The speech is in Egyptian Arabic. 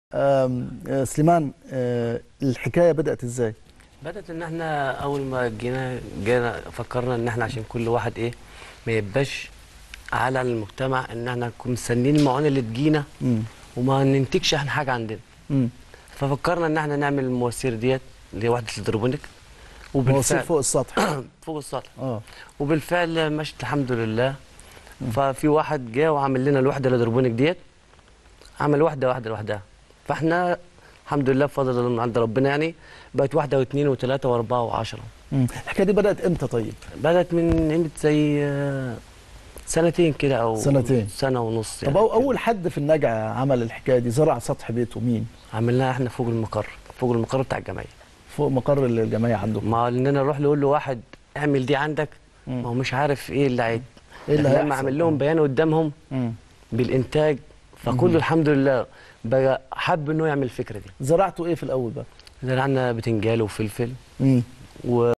آم، آه، سليمان آه، الحكايه بدات ازاي بدأت ان احنا اول ما جينا جينا فكرنا ان احنا عشان كل واحد ايه ما يبقاش على المجتمع ان احنا نكون مستنيين المعونه اللي تجينا مم. وما ننتجش احنا حاجه عندنا مم. ففكرنا ان احنا نعمل المواسير ديت اللي هي وحده الهيدروبونيك مواسير وبالفعل فوق السطح فوق السطح اه وبالفعل مشت الحمد لله ففي واحد جه وعمل لنا الوحده الهيدروبونيك ديت عمل واحده واحده لوحدها فاحنا الحمد لله بفضل الله من عند ربنا يعني بقت واحده واثنين وثلاثه واربعه وعشره مم. الحكايه دي بدات امتى طيب بدأت من قيمة زي آه، سنتين كده أو سنتين. سنة ونص طب أو اول حد في النجع عمل الحكايه دي زرع سطح بيته مين عملناها احنا فوق المقر فوق المقر بتاع الجمعية فوق مقر الجمعيه عندكم ما اننا نروح نقول له واحد اعمل دي عندك مم. ما هو مش عارف ايه اللي هيت ايه اللي لما هيحصل اعمل لهم بيان قدامهم مم. بالانتاج فكله الحمد لله بقى حب انه يعمل الفكرة دي زرعتوا ايه في الاول بقى زرعنا بتنجال وفلفل مم. و